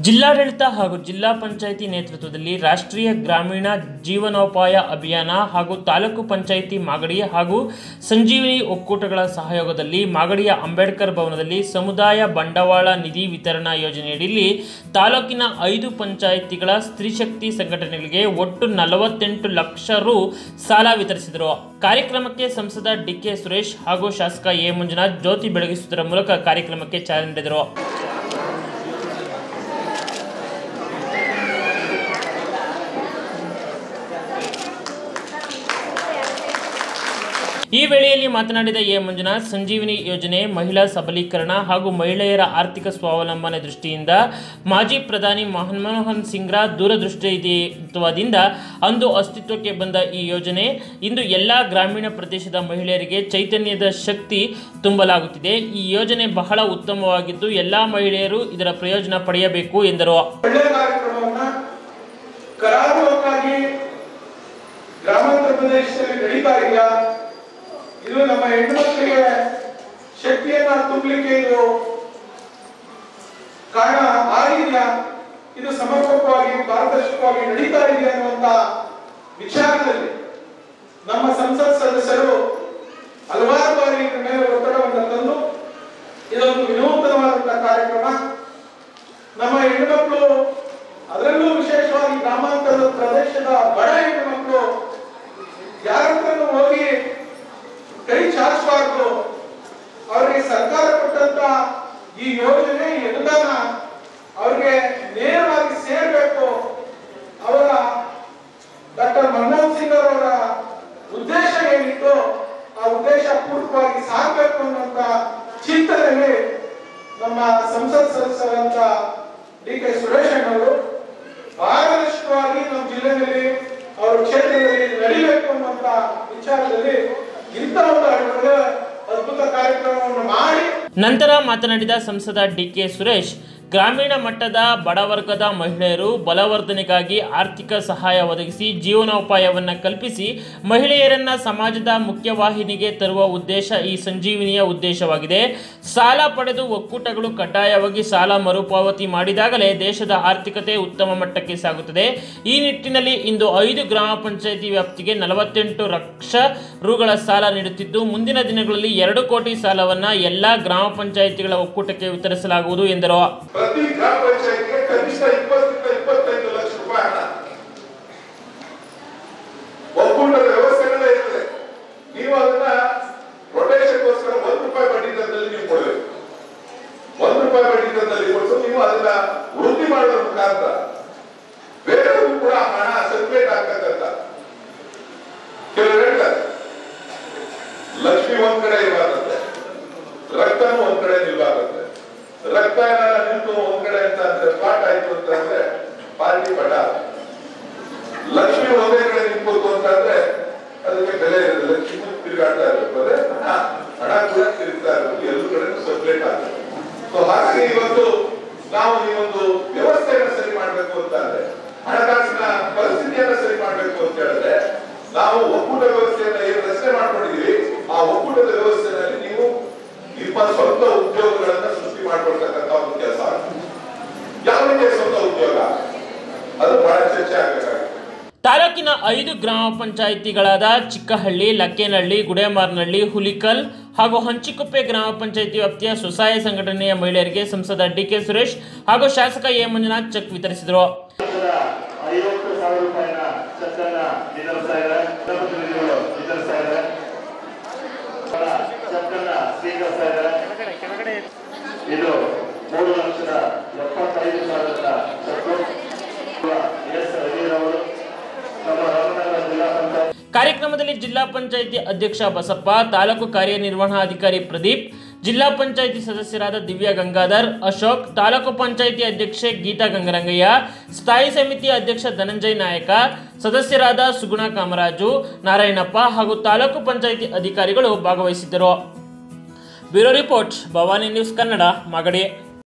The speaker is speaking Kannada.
ಜಿಲ್ಲಾಡಳಿತ ಹಾಗೂ ಜಿಲ್ಲಾ ಪಂಚಾಯಿತಿ ನೇತೃತ್ವದಲ್ಲಿ ರಾಷ್ಟ್ರೀಯ ಗ್ರಾಮೀಣ ಜೀವನೋಪಾಯ ಅಭಿಯಾನ ಹಾಗೂ ತಾಲೂಕು ಪಂಚಾಯಿತಿ ಮಾಗಡಿ ಹಾಗೂ ಸಂಜೀವಿನಿ ಒಕ್ಕೂಟಗಳ ಸಹಯೋಗದಲ್ಲಿ ಮಾಗಡಿಯ ಅಂಬೇಡ್ಕರ್ ಭವನದಲ್ಲಿ ಸಮುದಾಯ ಬಂಡವಾಳ ನಿಧಿ ವಿತರಣಾ ಯೋಜನೆಯಡಿಯಲ್ಲಿ ತಾಲೂಕಿನ ಐದು ಪಂಚಾಯಿತಿಗಳ ಸ್ತ್ರೀಶಕ್ತಿ ಸಂಘಟನೆಗಳಿಗೆ ಒಟ್ಟು ನಲವತ್ತೆಂಟು ಲಕ್ಷ ರು ಸಾಲ ವಿತರಿಸಿದರು ಕಾರ್ಯಕ್ರಮಕ್ಕೆ ಸಂಸದ ಡಿಕೆ ಸುರೇಶ್ ಹಾಗೂ ಶಾಸಕ ಎ ಮಂಜುನಾಥ್ ಜ್ಯೋತಿ ಬೆಳಗಿಸುವುದರ ಮೂಲಕ ಕಾರ್ಯಕ್ರಮಕ್ಕೆ ಚಾಲನೆ ನೀಡಿದರು ಈ ವೇಳೆಯಲ್ಲಿ ಮಾತನಾಡಿದ ಎ ಮಂಜುನಾಥ್ ಸಂಜೀವಿನಿ ಯೋಜನೆ ಮಹಿಳಾ ಸಬಲೀಕರಣ ಹಾಗೂ ಮಹಿಳೆಯರ ಆರ್ಥಿಕ ಸ್ವಾವಲಂಬನೆ ದೃಷ್ಟಿಯಿಂದ ಮಾಜಿ ಪ್ರಧಾನಿ ಮನಮೋಹನ್ ಸಿಂಗ್ರ ದೂರದೃಷ್ಟಿತ್ವದಿಂದ ಅಂದು ಅಸ್ತಿತ್ವಕ್ಕೆ ಬಂದ ಈ ಯೋಜನೆ ಇಂದು ಎಲ್ಲ ಗ್ರಾಮೀಣ ಪ್ರದೇಶದ ಮಹಿಳೆಯರಿಗೆ ಚೈತನ್ಯದ ಶಕ್ತಿ ತುಂಬಲಾಗುತ್ತಿದೆ ಈ ಯೋಜನೆ ಬಹಳ ಉತ್ತಮವಾಗಿದ್ದು ಎಲ್ಲ ಮಹಿಳೆಯರು ಇದರ ಪ್ರಯೋಜನ ಪಡೆಯಬೇಕು ಎಂದರು ಒಳ್ಳೆಯ ಕಾರ್ಯಕ್ರಮವನ್ನ ಕರಾರುವಕ್ಕಾಗಿ ಗ್ರಾಮಾಂತರ ಪ್ರದೇಶದಲ್ಲಿ ನಡೀತಾ ಇದೆಯಾ ಇದು ನಮ್ಮ ಹೆಣ್ಮಕ್ಳಿಗೆ ಶಕ್ತಿಯನ್ನ ತುಂಬಲಿಕ್ಕೆ ಇದು ಕಾರಣ ಆಗಿದೆಯಾ ಇದು ಸಮರ್ಪಕವಾಗಿ ಪಾರದರ್ಶಕವಾಗಿ ನಡೀತಾ ಇದೆ ಅನ್ನುವಂತ ವಿಚಾರದಲ್ಲಿ ನಮ್ಮ ಸಂಸತ್ ಸದಸ್ಯರು ಹಲವಾರು ಬಾರಿ ಇದ್ರ ಮೇಲೆ ಒತ್ತಡವನ್ನು ತಂದು ಇದೊಂದು ವಿನೂತನವಾದಂತಹ ಕಾರ್ಯಕ್ರಮ ನಮ್ಮ ಹೆಣ್ಣುಮಕ್ಕಳು ಅದರಲ್ಲೂ ವಿಶೇಷವಾಗಿ ಗ್ರಾಮಾಂತರದ ಪ್ರದೇಶದ ಬಡ ಹೆಣ್ಣುಮಕ್ಕಳು ಯಾರತ್ರನೂ ಹೋಗಿ ಕೈ ಚಾಚಬಾರ್ದು ಅವರಿಗೆ ಸರ್ಕಾರ ಕೊಟ್ಟಂತ ಈ ಯೋಜನೆ ಈ ಅನುದಾನ ಅವರಿಗೆ ನೇರವಾಗಿ ಸೇರಬೇಕು ಅವರ ಡಾಕ್ಟರ್ ಮನಮೋಹನ್ ಸಿಂಗ್ ಅವರ ಉದ್ದೇಶ ಏನಿತ್ತು ಆ ಉದ್ದೇಶ ಪೂರ್ವಕವಾಗಿ ಸಾಗಬೇಕು ಅನ್ನುವಂತ ಚಿಂತನೆಯಲ್ಲಿ ನಮ್ಮ ಸಂಸತ್ ಸದಸ್ಯರಂತ ಡಿ ಕೆ ಸುರೇಶ್ ಅವರು ಪಾರದರ್ಶಕವಾಗಿ ನಮ್ಮ ಜಿಲ್ಲೆಯಲ್ಲಿ ಅವರ ಕ್ಷೇತ್ರದಲ್ಲಿ ನಡೀಬೇಕು ಅನ್ನುವಂತ ವಿಚಾರದಲ್ಲಿ ಇಂಥ ಒಂದು ಒಳ್ಳೆಯ ಅದ್ಭುತ ಕಾರ್ಯಕ್ರಮವನ್ನು ಮಾಡಿ ನಂತರ ಮಾತನಾಡಿದ ಸಂಸದ ಡಿಕೆ ಸುರೇಶ್ ಗ್ರಾಮೀಣ ಮಟ್ಟದ ಬಡವರ್ಗದ ಮಹಿಳೆಯರು ಬಲವರ್ಧನೆಗಾಗಿ ಆರ್ಥಿಕ ಸಹಾಯ ಒದಗಿಸಿ ಜೀವನೋಪಾಯವನ್ನು ಕಲ್ಪಿಸಿ ಮಹಿಳೆಯರನ್ನ ಸಮಾಜದ ಮುಖ್ಯವಾಹಿನಿಗೆ ತರುವ ಉದ್ದೇಶ ಈ ಸಂಜೀವಿನಿಯ ಉದ್ದೇಶವಾಗಿದೆ ಸಾಲ ಪಡೆದು ಒಕ್ಕೂಟಗಳು ಕಡ್ಡಾಯವಾಗಿ ಸಾಲ ಮರುಪಾವತಿ ಮಾಡಿದಾಗಲೇ ದೇಶದ ಆರ್ಥಿಕತೆ ಉತ್ತಮ ಮಟ್ಟಕ್ಕೆ ಸಾಗುತ್ತದೆ ಈ ನಿಟ್ಟಿನಲ್ಲಿ ಇಂದು ಐದು ಗ್ರಾಮ ಪಂಚಾಯಿತಿ ವ್ಯಾಪ್ತಿಗೆ ನಲವತ್ತೆಂಟು ಲಕ್ಷ ರುಗಳ ಸಾಲ ನೀಡುತ್ತಿದ್ದು ಮುಂದಿನ ದಿನಗಳಲ್ಲಿ ಎರಡು ಕೋಟಿ ಸಾಲವನ್ನು ಎಲ್ಲ ಗ್ರಾಮ ಪಂಚಾಯಿತಿಗಳ ಒಕ್ಕೂಟಕ್ಕೆ ವಿತರಿಸಲಾಗುವುದು ಎಂದರು ಪ್ರತಿ ಗ್ರಾಮ ಪಂಚಾಯತ್ಗೆ ಕನಿಷ್ಠ ಇಪ್ಪತ್ತರಿಂದ ಇಪ್ಪತ್ತೈದು ಲಕ್ಷ ರೂಪಾಯಿ ಹಣ ಒಕ್ಕೂಟದ ವ್ಯವಸ್ಥೆಗಳೇ ಇರ್ತದೆ ನೀವು ಅದನ್ನ ರೊಟೇಷನ್ಗೋಸ್ಕರ ಒಂದು ರೂಪಾಯಿ ಬಡ್ಡಿ ದರದಲ್ಲಿ ನೀವು ಕೊಡಬೇಕು ಒಂದು ರೂಪಾಯಿ ಬಡ್ಡಿ ದರದಲ್ಲಿ ಕೊಟ್ಟು ನೀವು ಅದನ್ನ ವೃದ್ಧಿ ಮಾಡೋದ್ರ ಮುಖಾಂತರ ಬೇರೆಯವ್ರಿಗೂ ಕೂಡ ಆ ಹಣ ಸರ್ಕ್ಯುಲೇಟ್ ಆಗ್ತಕ್ಕಂಥ ಕೆಲವರು ಹೇಳ್ತಾರೆ ಲಕ್ಷ್ಮಿ ಒಂದ್ ಕಡೆ ಇರಬಾರ್ದಂತೆ ರಕ್ತನೂ ಒಂದ್ ಕಡೆ ನಿಲ್ಬಾರ್ದಂತೆ ರಕ್ತ ಏನಾರ ನಿಂತು ಒಂದ್ ಕಡೆ ಅಂತ ಅಂದ್ರೆ ಸ್ಪಾಟ್ ಆಯ್ತು ಅಂತ ಅಂದ್ರೆ ಪಾರ್ಟಿ ಬಡ ಲಕ್ಷ್ಮಿ ಒಂದೇ ಕಡೆ ನಿಂತ್ಬೇಕು ಅಂತಂದ್ರೆ ಅದಕ್ಕೆ ಬೆಲೆ ಇರೋದು ಲಕ್ಷ್ಮಿ ತಿರುಗಾಡ್ತಾ ಇರಬೇಕು ಅದೇ ಹಣ ಹಣ ಕೂಡ ತಿರುಗ್ತಾ ಇರಬೇಕು ಎಲ್ಲೂ ಕಡೆ ಸರ್ಕ್ಯುಲೇಟ್ ಆಗಬೇಕು ಸೊ ಹಾಗಾಗಿ ಇವತ್ತು ನಾವು ಈ ಒಂದು ವ್ಯವಸ್ಥೆಯನ್ನು ಸರಿ ಮಾಡ್ಬೇಕು ಅಂತ ಅಂದ್ರೆ ಹಣಕಾಸಿನ ಪರಿಸ್ಥಿತಿಯನ್ನ ಸರಿ ಮಾಡ್ಬೇಕು ಅಂತ ಹೇಳಿದ್ರೆ ನಾವು ಒಕ್ಕೂಟ ವ್ಯವಸ್ಥೆಯನ್ನ ಏನು ರಚನೆ ಮಾಡ್ಕೊಂಡಿದೀವಿ ಆ ಒಕ್ಕೂಟದ ವ್ಯವಸ್ಥೆಯಲ್ಲಿ ನೀವು ನಿಮ್ಮ ಸ್ವಂತ ಉದ್ಯೋಗಗಳನ್ನ ಸೃಷ್ಟಿ ಮಾಡ್ಕೊಳ್ತಕ್ಕಂಥ ಒಂದು ಕೆಲಸ ಯಾವ ರೀತಿಯ ಸ್ವಂತ ಉದ್ಯೋಗ ಅದು ಬಹಳ ಚರ್ಚೆ ಆಗಬೇಕಾಗುತ್ತೆ ತಾಲೂಕಿನ ಐದು ಗ್ರಾಮ ಪಂಚಾಯಿತಿಗಳಾದ ಚಿಕ್ಕಹಳ್ಳಿ ಲಕ್ಕೇನಹಳ್ಳಿ ಗುಡೇಮಾರ್ನಹಳ್ಳಿ ಹುಲಿಕಲ್ ಹಾಗೂ ಹಂಚಿಕೊಪ್ಪೆ ಗ್ರಾಮ ಪಂಚಾಯಿತಿ ವ್ಯಾಪ್ತಿಯ ಸ್ವಸಹಾಯ ಸಂಘಟನೆಯ ಮಹಿಳೆಯರಿಗೆ ಸಂಸದ ಡಿಕೆ ಸುರೇಶ್ ಹಾಗೂ ಶಾಸಕ ಎ ಮಂಜುನಾಥ್ ಚೆಕ್ ವಿತರಿಸಿದರು ಲಕ್ಷದ ಐವತ್ತು ಸಾವಿರ ರೂಪಾಯಿನ ಚೆಕ್ಕನ್ನ ವಿತರಿಸ್ತಾ ಇದ್ದಾರೆ ಜನಪ್ರತಿನಿಧಿಗಳು ವಿತರಿಸ್ತಾ ಇದ್ದಾರೆ ಅವರ ಚೆಕ್ಕನ್ನ ಸ್ವೀಕರಿಸ್ತಾ ಇದ್ದಾರೆ ಇದು ಮೂರು ಲಕ್ಷದ ಎಪ್ಪತ್ತೈದು ಸಾವಿರದ ಚೆಕ್ಕು ಎಸ್ ರವಿರವರು ನಮ್ಮ ರಾಮನಗರ ಜಿಲ್ಲಾ ಪಂಚಾಯತ್ ಕಾರ್ಯಕ್ರಮದಲ್ಲಿ ಜಿಲ್ಲಾ ಪಂಚಾಯಿತಿ ಅಧ್ಯಕ್ಷ ಬಸಪ್ಪ ತಾಲೂಕು ಕಾರ್ಯನಿರ್ವಹಣಾಧಿಕಾರಿ ಪ್ರದೀಪ್ ಜಿಲ್ಲಾ ಪಂಚಾಯಿತಿ ಸದಸ್ಯರಾದ ದಿವ್ಯಾ ಗಂಗಾಧರ್ ಅಶೋಕ್ ತಾಲೂಕು ಪಂಚಾಯಿತಿ ಅಧ್ಯಕ್ಷೆ ಗೀತಾ ಗಂಗರಂಗಯ್ಯ ಸ್ಥಾಯಿ ಸಮಿತಿ ಅಧ್ಯಕ್ಷ ಧನಂಜಯ್ ನಾಯಕ ಸದಸ್ಯರಾದ ಸುಗುಣ ಕಾಮರಾಜು ನಾರಾಯಣಪ್ಪ ಹಾಗೂ ತಾಲೂಕು ಪಂಚಾಯಿತಿ ಅಧಿಕಾರಿಗಳು ಭಾಗವಹಿಸಿದ್ದರು bureau report Bhavani news Kannada Magadi